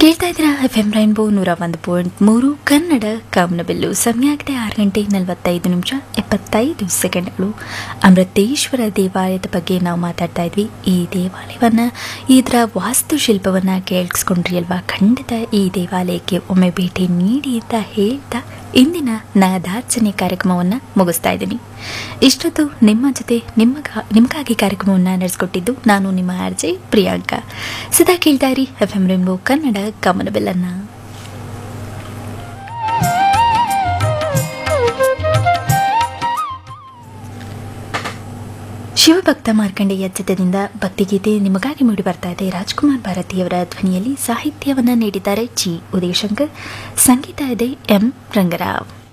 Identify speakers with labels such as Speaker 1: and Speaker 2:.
Speaker 1: ಕೇಳ್ತಾ ಇದ್ದೀರಾ F M rainbow ನೂರ ಒಂದು ಪಾಯಿಂಟ್ ಮೂರು ಕನ್ನಡ ಕಾಮನಬಿಲ್ಲು ಸಮಯ ಆಗಿದೆ ಆರು ಗಂಟೆ ನಲವತ್ತೈದು ನಿಮಿಷ ಎಪ್ಪತ್ತೈದು ಸೆಕೆಂಡ್ಗಳು ಅಮೃತೇಶ್ವರ ದೇವಾಲಯದ ಬಗ್ಗೆ ನಾವು ಮಾತಾಡ್ತಾ ಇದ್ವಿ ಈ ದೇವಾಲಯವನ್ನ ಇದರ ವಾಸ್ತುಶಿಲ್ಪವನ್ನ ಕೇಳಿಸ್ಕೊಂಡ್ರಿ ಅಲ್ವಾ ಖಂಡಿತ ಈ ದೇವಾಲಯಕ್ಕೆ ಒಮ್ಮೆ ಭೇಟಿ ನೀಡಿ ಅಂತ ಹೇಳ್ತಾ ಇಂದಿನ ನಾದಾರ್ಚನೆ ಕಾರ್ಯಕ್ರಮವನ್ನು ಮುಗಿಸ್ತಾ ಇದ್ದೀನಿ ಇಷ್ಟೊತ್ತು ನಿಮ್ಮ ಜೊತೆ ನಿಮಗ ನಿಮಗಾಗಿ ಕಾರ್ಯಕ್ರಮವನ್ನು ನಡೆಸ್ಕೊಟ್ಟಿದ್ದು ನಾನು ನಿಮ್ಮ ಆರ್ಜೆ ಪ್ರಿಯಾಂಕಾ ಸದಾ ಕೇಳ್ತಾ ಇರಿ ಎಫ್ ಎಂ ರೆಂಬೋ ಕನ್ನಡ ಗಮನಬೆಲ್ಲನ್ನ ಶಿವಭಕ್ತ ಮಾರ್ಕಂಡೇಯ ಚಿತ್ರದಿಂದ ಭಕ್ತಿಗೀತೆ ನಿಮಗಾಗಿ ಮೂಡಿ ಬರ್ತಾ ಇದೆ ರಾಜ್ಕುಮಾರ್ ಭಾರತಿಯವರ ಧ್ವನಿಯಲ್ಲಿ ಸಾಹಿತ್ಯವನ್ನ ನೀಡಿದ್ದಾರೆ ಜಿ ಉದಯಶಂಕರ್ ಸಂಗೀತ ಇದೆ ಎಂ ರಂಗರಾವ್